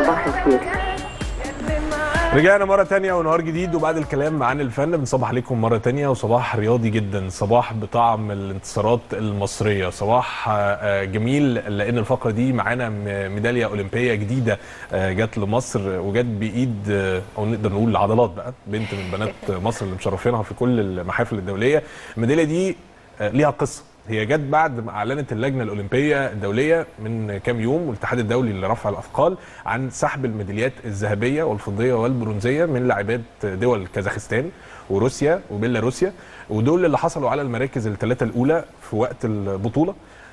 صباح الخير رجعنا مرة تانية ونهار جديد وبعد الكلام عن الفن بنصبح عليكم مرة تانية وصباح رياضي جدا صباح بطعم الانتصارات المصرية صباح آه، جميل لأن الفقرة دي معانا م- ميدالية أولمبية جديدة آه، جت لمصر وجت بإيد آه، أو نقدر نقول عضلات بقى بنت من بنات مصر اللي مشرفينها في كل المحافل الدولية الميدالية دي آه، ليها قصة هي جت بعد ما اعلنت اللجنه الاولمبيه الدوليه من كام يوم والاتحاد الدولي لرفع الاثقال عن سحب الميداليات الذهبيه والفضيه والبرونزيه من لاعبات دول كازاخستان وروسيا وبيلاروسيا ودول اللي حصلوا على المراكز الثلاثه الاولى في وقت البطوله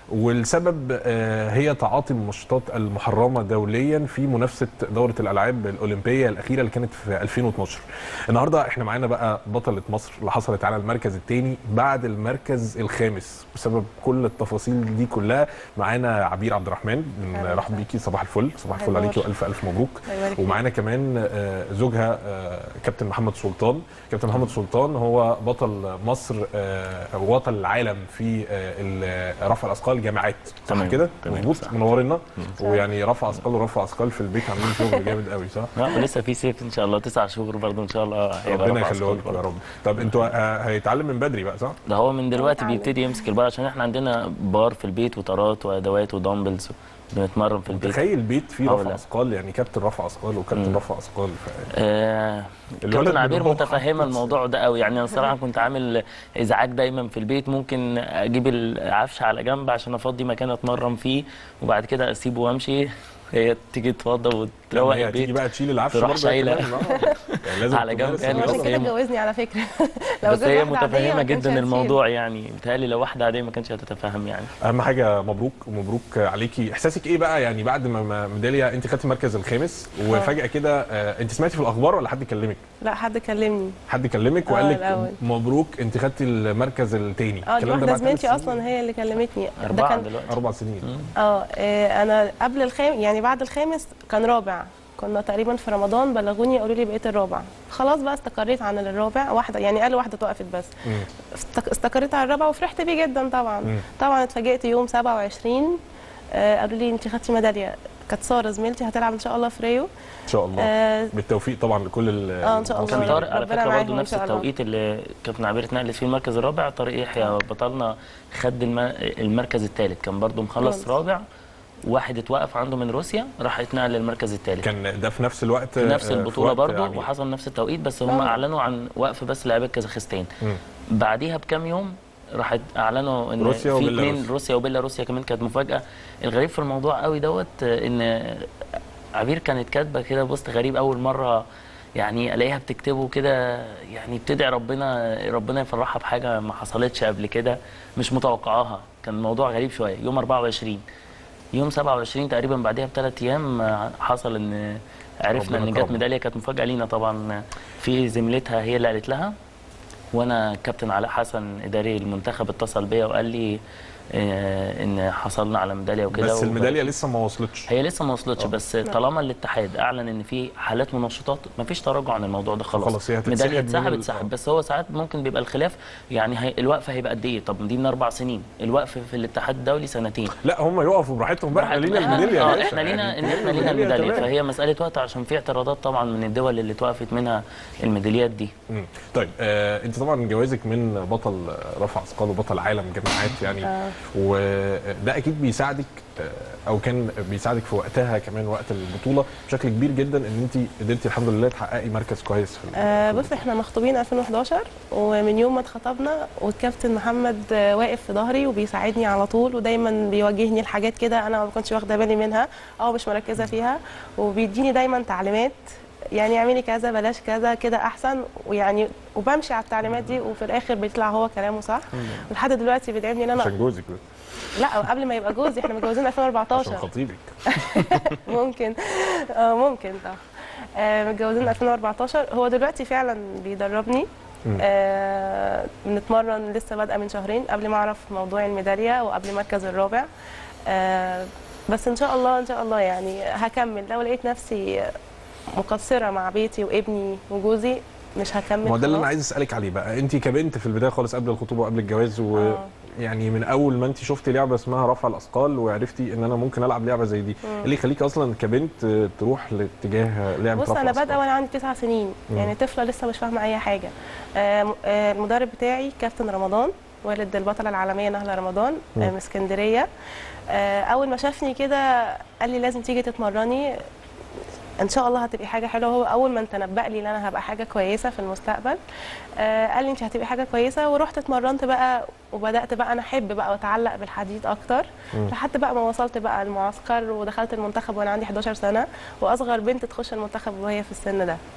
والسبب آه، هي تعاطي المنشطات المحرمه دوليا في منافسه دوره الالعاب الاولمبيه الاخيره اللي كانت في 2012 النهارده احنا معانا بقى بطله مصر اللي حصلت على المركز الثاني بعد المركز الخامس بسبب كل التفاصيل دي كلها معانا عبير عبد الرحمن بنرحب بيكي صباح الفل صباح الفل أهلا عليكي وسهلا. والف الف مبروك الله يبارك فيك. ومعانا كمان آه، زوجها آه، كابتن محمد سلطان كابتن محمد سلطان هو بطل مصر آه، او بطل العالم في آه، ال- رفع الاثقال جامعات صح تمام، كده تمام، مظبوط صح. منورنا ويعني رفع اثقال ورفع اثقال في البيت عاملين شغل جامد قوي صح لا ولسه في سيف ان شاء الله تسع شهور برضه ان شاء الله هيبقى ربنا رفع يخليه أثقال لكم يا برضه. رب طب انتوا آه، هيتعلم من بدري بقى صح ده هو من دلوقتي اتعلم. بيبتدي يمسك البار عشان احنا عندنا بار في البيت وطارات وادوات ودمبلز بنتمرن في البيت تخيل بيت فيه أه رفع لا. اثقال يعني كابتن رفع اثقال وكابتن مم. رفع اثقال ف- آه الولد كابتن من عبير هو متفهمه حاطط- الموضوع ده قوي يعني انا الصراحه كنت عامل ازعاج دايما في البيت ممكن اجيب العفش على جنب عشان افضي مكان اتمرن فيه وبعد كده اسيبه وامشي هي تيجي تتوضى لما وتروق هي هتيجي البيت بقى تشيل العفش تروح برضه شايلة. كمان، آه. يعني لازم على تكون جنب ناس يعني عشان بس كده هي م- اتجوزني على فكره لو بس جوز هي واحدة عادية متفهمه ما كانش جدا هتشيل. الموضوع يعني بيتهيألي لو واحده عاديه ما كانتش هتتفهم يعني اهم حاجه مبروك ومبروك عليكي احساسك ايه بقى يعني بعد ما- ما ميداليا انت خدتي المركز الخامس وفجاه كده آه، انت سمعتي في الاخبار ولا حد كلمك لا حد كلمني حد كلمك آه، وقال الأول. لك مبروك انت خدتي المركز الثاني اه دي واحده زميلتي اصلا هي اللي كلمتني ده اربعه كان دلوقتي اربع سنين اه آه، انا قبل الخامس يعني بعد الخامس كان رابع كنا تقريبا في رمضان بلغوني قالوا لي بقيت الرابع خلاص بقى استقريت عن الرابع واحده يعني قال واحده توقفت بس مم. استق- استقريت على الرابع وفرحت بيه جدا طبعا مم. طبعا اتفاجئت يوم 27 آه، قالوا لي انت خدتي ميداليه كانت ساره زميلتي هتلعب ان شاء الله في ريو ان شاء الله اه بالتوفيق طبعا لكل ال- آه، إن شاء الله. كان المصريين. طارق على ربنا فكره معاهم برضه إن نفس شاء الله. التوقيت اللي كابتن عبير اتنقلت فيه المركز الرابع طارق يحيى بطلنا خد الم- المركز الثالث كان برضه مخلص خالص. رابع واحد اتوقف عنده من روسيا راح اتنقل للمركز الثالث كان ده في نفس الوقت في نفس آه، في البطوله وقت برضه عبير. وحصل نفس التوقيت بس هم آه. اعلنوا عن وقف بس لاعيبه كازاخستان مم. بعديها بكام يوم راح اعلنوا ان روسيا في وبيلاروس. اثنين روسيا وبيلاروسيا كمان كانت مفاجاه الغريب في الموضوع قوي دوت آه، ان عبير كانت كاتبه كده بوست غريب اول مره يعني الاقيها بتكتبه كده يعني بتدعي ربنا ربنا يفرحها بحاجه ما حصلتش قبل كده مش متوقعاها كان الموضوع غريب شويه يوم 24 يوم 27 تقريبا بعديها بثلاث ايام آه، حصل ان عرفنا ربنا ان جت كرمها. ميداليه كانت مفاجاه لينا طبعا في زميلتها هي اللي قالت لها وانا كابتن علاء حسن اداري المنتخب اتصل بيا وقال لي آه، ان حصلنا على ميداليه وكده بس وب- الميداليه لسه ما وصلتش هي لسه ما وصلتش آه. بس طالما الاتحاد اعلن ان في حالات منشطات ما فيش تراجع عن الموضوع ده خلاص خلاص، هي هتتسحب ميداليه من اتسحب ال- اتسحب آه. بس هو ساعات ممكن بيبقى الخلاف يعني هي الوقف هيبقى قد ايه طب دي من اربع سنين الوقف في الاتحاد الدولي سنتين لا هم يقفوا براحتهم بقى احنا لينا براحتهم. الميداليه يا اه باشا. احنا لينا يعني ان احنا لينا الميدالية الميداليه تمام. فهي مساله وقت عشان في اعتراضات طبعا من الدول اللي توقفت منها الميداليات دي مم. طيب آه انت طبعا جوازك من بطل رفع اثقال وبطل عالم جامعات يعني آه. وده اكيد بيساعدك آه، او كان بيساعدك في وقتها كمان وقت البطوله بشكل كبير جدا ان انت قدرتي الحمد لله تحققي مركز كويس في ال- آه في بص احنا مخطوبين 2011 ومن يوم ما اتخطبنا والكابتن محمد آه، واقف في ظهري وبيساعدني على طول ودايما بيوجهني لحاجات كده انا ما كنتش واخده بالي منها او مش مركزه فيها وبيديني دايما تعليمات يعني اعملي كذا بلاش كذا كده احسن ويعني وبمشي على التعليمات دي وفي الاخر بيطلع هو كلامه صح ولحد دلوقتي بيدعمني ان انا عشان جوزك بس لا قبل ما يبقى جوزي احنا متجوزين عشان 2014 خطيبك ممكن اه ممكن طبعا آه متجوزين 2014 هو دلوقتي فعلا بيدربني مم. آه بنتمرن لسه بادئه من شهرين قبل ما اعرف موضوع الميداليه وقبل المركز الرابع آه بس ان شاء الله ان شاء الله يعني هكمل لو لقيت نفسي مقصره مع بيتي وابني وجوزي مش هكمل ما هو ده اللي انا خلاص. عايز اسالك عليه بقى انت كبنت في البدايه خالص قبل الخطوبه وقبل الجواز آه. ويعني من اول ما انت شفتي لعبه اسمها رفع الاثقال وعرفتي ان انا ممكن العب لعبه زي دي إيه اللي يخليك اصلا كبنت آه، تروح لاتجاه لعبه بص رفع انا الأثقال؟ بادئه وانا عندي تسع سنين مم. يعني طفله لسه مش فاهمه اي حاجه آه، م- آه، المدرب بتاعي كابتن رمضان والد البطله العالميه نهله رمضان آه، مم. من اسكندريه آه، اول ما شافني كده قال لي لازم تيجي تتمرني ان شاء الله هتبقي حاجه حلوه هو اول ما تنبأ لي ان انا هبقى حاجه كويسه في المستقبل آه، قال لي انت هتبقي حاجه كويسه ورحت اتمرنت بقى وبدات بقى انا احب بقى واتعلق بالحديد اكتر مم. لحد بقى ما وصلت بقى المعسكر ودخلت المنتخب وانا عندي 11 سنه واصغر بنت تخش المنتخب وهي في السن ده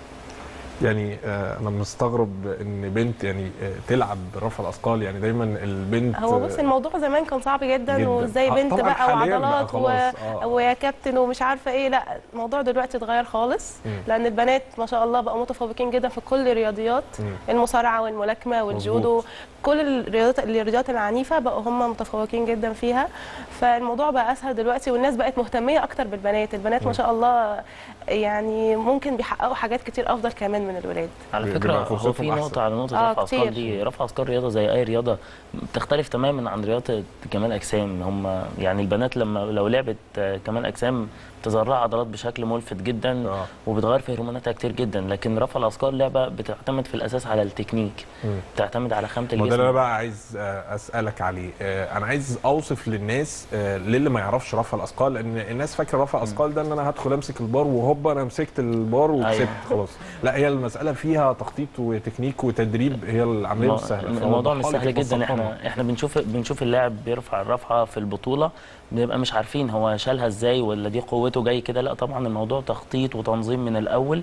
يعني آه، انا مستغرب ان بنت يعني آه، تلعب رفع الاثقال يعني دايما البنت هو بص الموضوع زمان كان صعب جدا, جداً. وازاي آه، بنت طبعاً بقى حالياً بقى وعضلات و... خلاص، آه. ويا كابتن ومش عارفه ايه لا الموضوع دلوقتي اتغير خالص مم. لان البنات ما شاء الله بقوا متفوقين جدا في كل الرياضيات مم. المصارعه والملاكمه والجودو مظبوط. كل الرياضات الرياضيات العنيفه بقوا هم متفوقين جدا فيها فالموضوع بقى اسهل دلوقتي والناس بقت مهتميه اكتر بالبنات البنات ما شاء الله يعني ممكن بيحققوا حاجات كتير افضل كمان من الولاد على بيبقى فكره هو فرصتهم في أحسن. نقطه على نقطه آه، رفع اثقال كتير. دي رفع اثقال رياضه زي اي رياضه بتختلف تماما عن رياضه كمال اجسام هم يعني البنات لما لو لعبت آه، كمال اجسام تزرع عضلات بشكل ملفت جدا آه. وبتغير في هرموناتها كتير جدا لكن رفع الاثقال لعبه بتعتمد في الاساس على التكنيك مم. بتعتمد على خامه ما ده اللي انا الجسم بقى عايز آه، اسالك عليه آه، انا عايز اوصف للناس آه، للي ما يعرفش رفع الاثقال لان الناس فاكره رفع الاثقال ده ان انا هدخل امسك البار وهوبا انا مسكت البار وكسبت أيوة. خلاص لا هي المساله فيها تخطيط وتكنيك وتدريب هي العمليه مش سهله الموضوع مش فوضحها لي سهل كده، جدا بسطها لي. احنا احنا بنشوف بنشوف اللاعب بيرفع الرفعه في البطوله بنبقى مش عارفين هو شالها ازاي ولا دي قوته جاي كده لا طبعا الموضوع تخطيط وتنظيم من الاول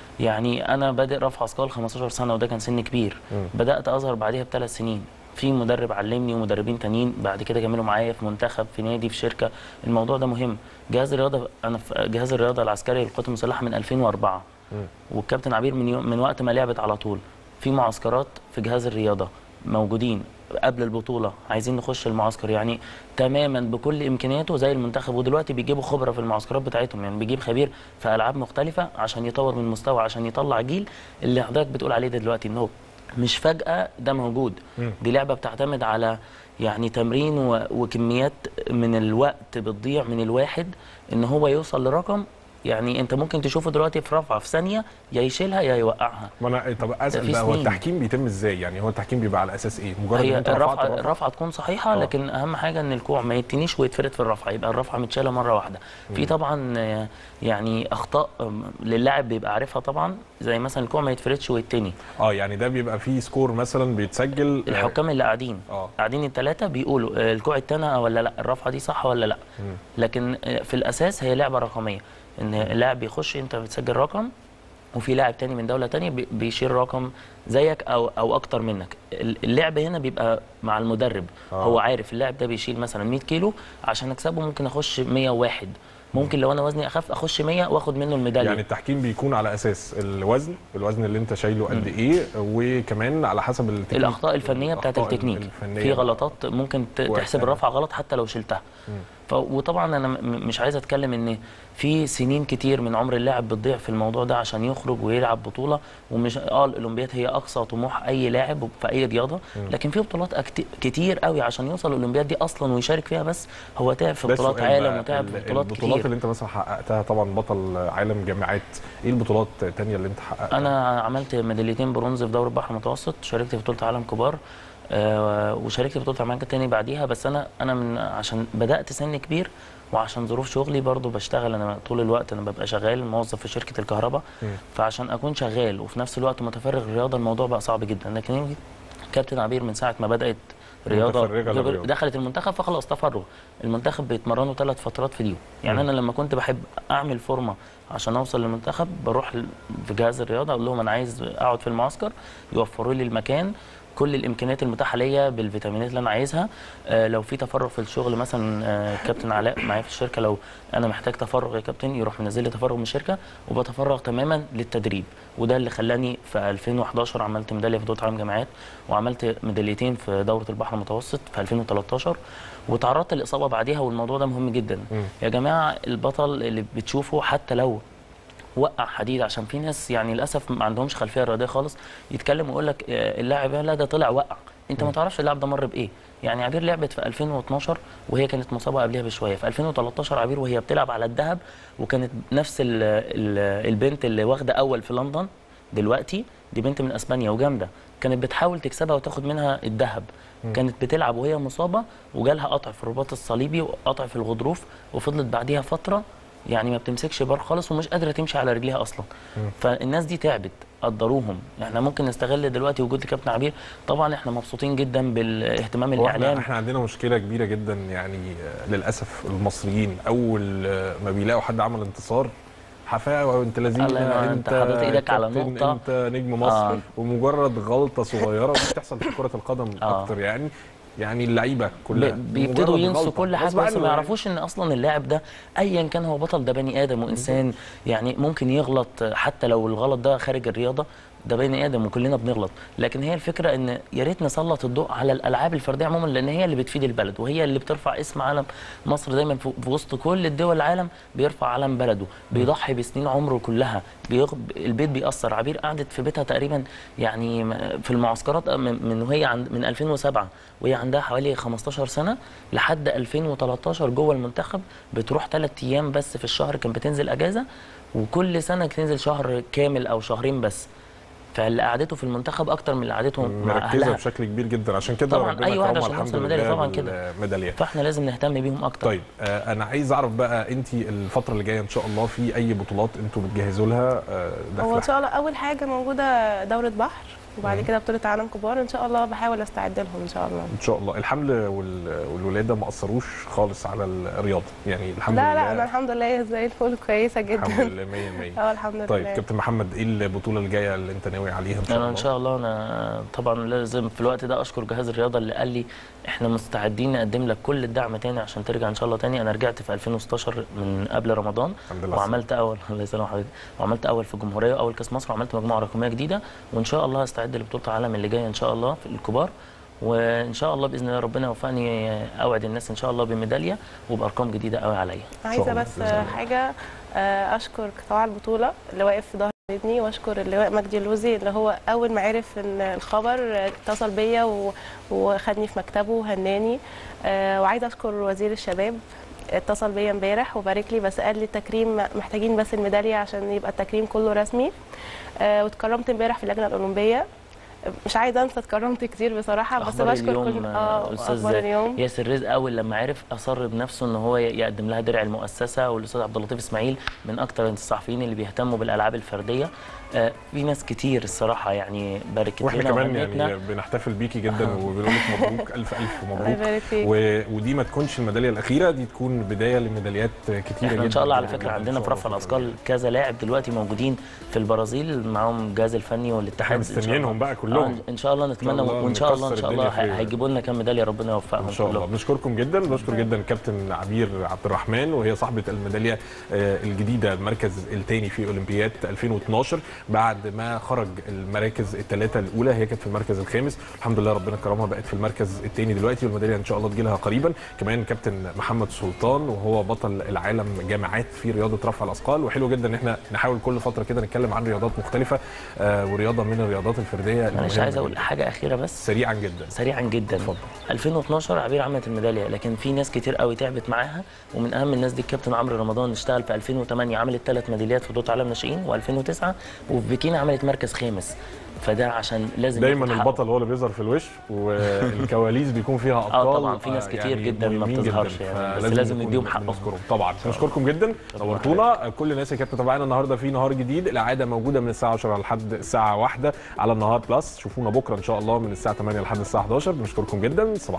يعني انا بادئ رفع اثقال 15 سنه وده كان سن كبير مم. بدات اظهر بعديها بثلاث سنين في مدرب علمني ومدربين تانيين بعد كده كملوا معايا في منتخب في نادي في شركه الموضوع ده مهم جهاز الرياضه انا في جهاز الرياضه العسكري للقوات المسلحه من 2004 مم. والكابتن عبير من يوم من وقت ما لعبت على طول في معسكرات في جهاز الرياضه موجودين قبل البطوله عايزين نخش المعسكر يعني تماما بكل امكانياته زي المنتخب ودلوقتي بيجيبوا خبره في المعسكرات بتاعتهم يعني بيجيب خبير في العاب مختلفه عشان يطور من مستوى عشان يطلع جيل اللي حضرتك بتقول عليه ده دلوقتي ان هو مش فجاه ده موجود مم. دي لعبه بتعتمد على يعني تمرين و- وكميات من الوقت بتضيع من الواحد ان هو يوصل لرقم يعني انت ممكن تشوفه دلوقتي في رفعه في ثانيه يا يشيلها يا يوقعها ما انا طب اسال في بقى هو سنين. التحكيم بيتم ازاي يعني هو التحكيم بيبقى على اساس ايه مجرد ان هي انت رفعت الرفعه الرفعة؟ الرفعه تكون صحيحه آه. لكن اهم حاجه ان الكوع ما يتنيش ويتفرد في الرفعه يبقى الرفعه متشاله مره واحده في طبعا آه، يعني اخطاء آم، للاعب بيبقى عارفها طبعا زي مثلا الكوع ما يتفردش ويتني اه يعني ده بيبقى فيه سكور مثلا بيتسجل آه، الحكام اللي قاعدين اه قاعدين الثلاثه بيقولوا آه، الكوع اتنى ولا لا الرفعه دي صح ولا لا مم. لكن آه، في الاساس هي لعبه رقميه ان اللاعب بيخش انت بتسجل رقم وفي لاعب تاني من دوله تانية بي- بيشيل رقم زيك او او اكتر منك ال- اللعب هنا بيبقى مع المدرب آه. هو عارف اللاعب ده بيشيل مثلا 100 كيلو عشان اكسبه ممكن اخش 101 ممكن لو انا وزني اخف اخش 100 واخد منه الميداليه يعني التحكيم بيكون على اساس الوزن الوزن اللي انت شايله قد ايه وكمان على حسب التكنيك الاخطاء الفنيه بتاعت الأخطاء التكنيك الفنية. في غلطات ممكن ت- وقتها. تحسب الرفعه غلط حتى لو شلتها مم. ف... وطبعا انا م- مش عايز اتكلم ان في سنين كتير من عمر اللاعب بتضيع في الموضوع ده عشان يخرج ويلعب بطوله ومش اه الاولمبياد هي اقصى طموح اي لاعب في اي رياضه لكن في بطولات أكت... كتير قوي عشان يوصل الاولمبياد دي اصلا ويشارك فيها بس هو تعب في ده بطولات السؤال عالم بقى، وتعب في ال- بطولات البطولات كتير اللي انت مثلا حققتها طبعا بطل عالم جامعات ايه البطولات التانية اللي انت حققتها انا عملت ميداليتين برونز في دوري البحر المتوسط شاركت في بطوله عالم كبار آه وشاركت في بطوله امريكا تاني بعديها بس انا انا من عشان بدات سن كبير وعشان ظروف شغلي برضو بشتغل انا طول الوقت انا ببقى شغال موظف في شركه الكهرباء مم. فعشان اكون شغال وفي نفس الوقت متفرغ للرياضه الموضوع بقى صعب جدا لكن يمكن كابتن عبير من ساعه ما بدات رياضه متفرغة للرياضة. دخلت المنتخب فخلاص تفرغ المنتخب بيتمرنوا ثلاث فترات في اليوم يعني مم. انا لما كنت بحب اعمل فورمه عشان اوصل للمنتخب بروح ل- في جهاز الرياضه اقول لهم انا عايز اقعد في المعسكر يوفروا لي المكان كل الامكانيات المتاحه ليا بالفيتامينات اللي انا عايزها آه لو في تفرغ في الشغل مثلا آه كابتن علاء معايا في الشركه لو انا محتاج تفرغ يا كابتن يروح منزل لي تفرغ من الشركه وبتفرغ تماما للتدريب وده اللي خلاني في 2011 عملت ميداليه في بطوله عالم جامعات وعملت ميداليتين في دوره البحر المتوسط في 2013 وتعرضت لاصابه بعديها والموضوع ده مهم جدا مم. يا جماعه البطل اللي بتشوفه حتى لو وقع حديد عشان في ناس يعني للاسف ما عندهمش خلفيه رياضيه خالص يتكلم ويقول لك آه، اللاعب لا ده طلع وقع انت ما تعرفش اللاعب ده مر بايه يعني عبير لعبت في 2012 وهي كانت مصابه قبلها بشويه في 2013 عبير وهي بتلعب على الذهب وكانت نفس ال ال البنت اللي واخده اول في لندن دلوقتي دي بنت من اسبانيا وجامده كانت بتحاول تكسبها وتاخد منها الذهب كانت بتلعب وهي مصابه وجالها قطع في الرباط الصليبي وقطع في الغضروف وفضلت بعديها فتره يعني ما بتمسكش بار خالص ومش قادره تمشي على رجليها اصلا فالناس دي تعبت قدروهم احنا ممكن نستغل دلوقتي وجود كابتن عبير طبعا احنا مبسوطين جدا بالاهتمام هو احنا, الاعلامي احنا عندنا مشكله كبيره جدا يعني آه، للاسف المصريين اول آه، ما بيلاقوا حد عمل انتصار حفاوه وانت لذيذ الله ينور، أنت حاطط إيدك على كابتن، نقطة. انت نجم مصر آه. ومجرد غلطه صغيره ودي بتحصل في كره القدم آه. اكتر يعني يعني اللعيبه كلها ب- بيبتدوا مجرد ينسوا غلطة. كل حاجه غصب بس عنه ما يعني. يعرفوش ان اصلا اللاعب ده ايا كان هو بطل ده بني ادم وانسان يعني ممكن يغلط حتى لو الغلط ده خارج الرياضه ده بني ادم وكلنا بنغلط لكن هي الفكره ان يا ريت نسلط الضوء على الالعاب الفرديه عموما لان هي اللي بتفيد البلد وهي اللي بترفع اسم علم مصر دايما في في وسط كل الدول العالم بيرفع علم بلده بيضحي بسنين عمره كلها بيغ... البيت بيأثر عبير قعدت في بيتها تقريبا يعني م- في المعسكرات من من وهي عند من 2007 وهي عندها حوالي 15 سنه لحد 2013 جوه المنتخب بتروح ثلاث ايام بس في الشهر كانت بتنزل اجازه وكل سنه تنزل شهر كامل او شهرين بس فاللي قعدته في المنتخب اكتر من اللي قعدته مع مركزه اهلها بشكل كبير جدا عشان كده طبعاً، ربنا أي واحدة كرمها عشان الحمد توصل ميدالية لله طبعاً كده. بالميداليات فاحنا لازم نهتم بيهم اكتر طيب آه انا عايز اعرف بقى انت الفتره اللي جايه ان شاء الله في اي بطولات انتوا بتجهزوا لها آه هو ان داخله شاء الله اول حاجه موجوده دوره بحر وبعد مم. كده بطوله عالم كبار ان شاء الله بحاول استعد لهم ان شاء الله ان شاء الله الحمل وال- والولاده ما اثروش خالص على الرياضه يعني الحمد لا لله لا انا الحمد لله زي الفل كويسه الحمد جدا لله 100 100 اه الحمد لله طيب كابتن محمد ايه البطوله اللي جايه اللي انت ناوي عليها ان شاء انا الله ان شاء الله انا طبعا لازم في الوقت ده اشكر جهاز الرياضه اللي قال لي احنا مستعدين نقدم لك كل الدعم تاني عشان ترجع ان شاء الله تاني انا رجعت في 2016 من قبل رمضان الحمد لله وعملت اول الله يسلمك حضرتك وعملت اول في الجمهوريه واول كاس مصر وعملت مجموعه رقميه جديده وان شاء الله هستعد لبطوله العالم اللي جايه ان شاء الله في الكبار وان شاء الله باذن الله ربنا يوفقني اوعد الناس ان شاء الله بميداليه وبارقام جديده قوي عليا عايزه الله، بس بإذن الله. حاجه آه، اشكر قطاع البطوله اللي واقف في ظهري ابني واشكر اللواء مجدي اللوزي اللي هو اول ما عرف ان الخبر آه، اتصل بيا و- وخدني في مكتبه وهناني آه، وعايزه اشكر وزير الشباب اتصل بيا امبارح وبارك لي بس قال لي التكريم محتاجين بس الميداليه عشان يبقى التكريم كله رسمي آه، واتكرمت امبارح في اللجنه الاولمبيه مش عايزه انسى اتكرمت كتير بصراحه بس أخبار بشكر اليوم، كل آه، اه أستاذ اخبار اليوم ياسر رزق اول لما عرف اصر بنفسه ان هو يقدم لها درع المؤسسه والاستاذ عبد اللطيف اسماعيل من اكتر الصحفيين اللي بيهتموا بالالعاب الفرديه آه، في ناس كتير الصراحه يعني باركت واحنا لنا كمان وهنتنا يعني بنحتفل بيكي جدا وبنقول لك مبروك الف الف الله مبروك يبارك فيك و... ودي ما تكونش الميداليه الاخيره دي تكون بدايه لميداليات كتيره احنا جدا ان شاء الله على جداً فكره جداً عندنا إن في شاء رفع الله الاثقال كذا لاعب دلوقتي موجودين في البرازيل معاهم الجهاز الفني والاتحاد احنا إن شاء الله. مستنيينهم بقى كلهم آه، ان شاء الله نتمنى الله وان شاء الله ان نكسر شاء الله الدنيا في- هيجيبوا لنا كام ميداليه ربنا يوفقهم ان شاء الله كلهم. بنشكركم جدا بنشكر جدا كابتن عبير عبد الرحمن وهي صاحبه الميداليه آه، الجديده المركز الثاني في اولمبياد 2012 بعد ما خرج المراكز الثلاثه الاولى هي كانت في المركز الخامس الحمد لله ربنا كرمها بقت في المركز الثاني دلوقتي والميداليه ان شاء الله تجي لها قريبا كمان كابتن محمد سلطان وهو بطل العالم جامعات في رياضه رفع الاثقال وحلو جدا ان احنا نحاول كل فتره كده نتكلم عن رياضات مختلفه آه، ورياضه من الرياضات الفرديه انا مش المهمة عايز اقول جداً. حاجه اخيره بس سريعا جدا سريعا جدا اتفضل. 2012 عبير عملت الميداليه لكن في ناس كتير قوي تعبت معاها ومن اهم الناس دي الكابتن عمرو رمضان اشتغل في 2008 عملت ثلاث ميداليات في بطوله عالم ناشئين و2009 وفي بكين عملت مركز خامس فده عشان لازم دايما ياخد حقه. البطل هو اللي بيظهر في الوش والكواليس بيكون فيها ابطال اه طبعا في ناس آه، كتير جدا ما مهمين بتظهرش جداً. يعني، بس فلازم لازم نكون نديهم حقهم. بنذكرهم. طبعا بنشكركم جدا نورتونا كل الناس اللي كانت متابعانا النهارده في نهار جديد العاده موجوده من الساعه 10 لحد الساعه 1 على النهار بلس شوفونا بكره ان شاء الله من الساعه 8 لحد الساعه 11 بنشكركم جدا صباح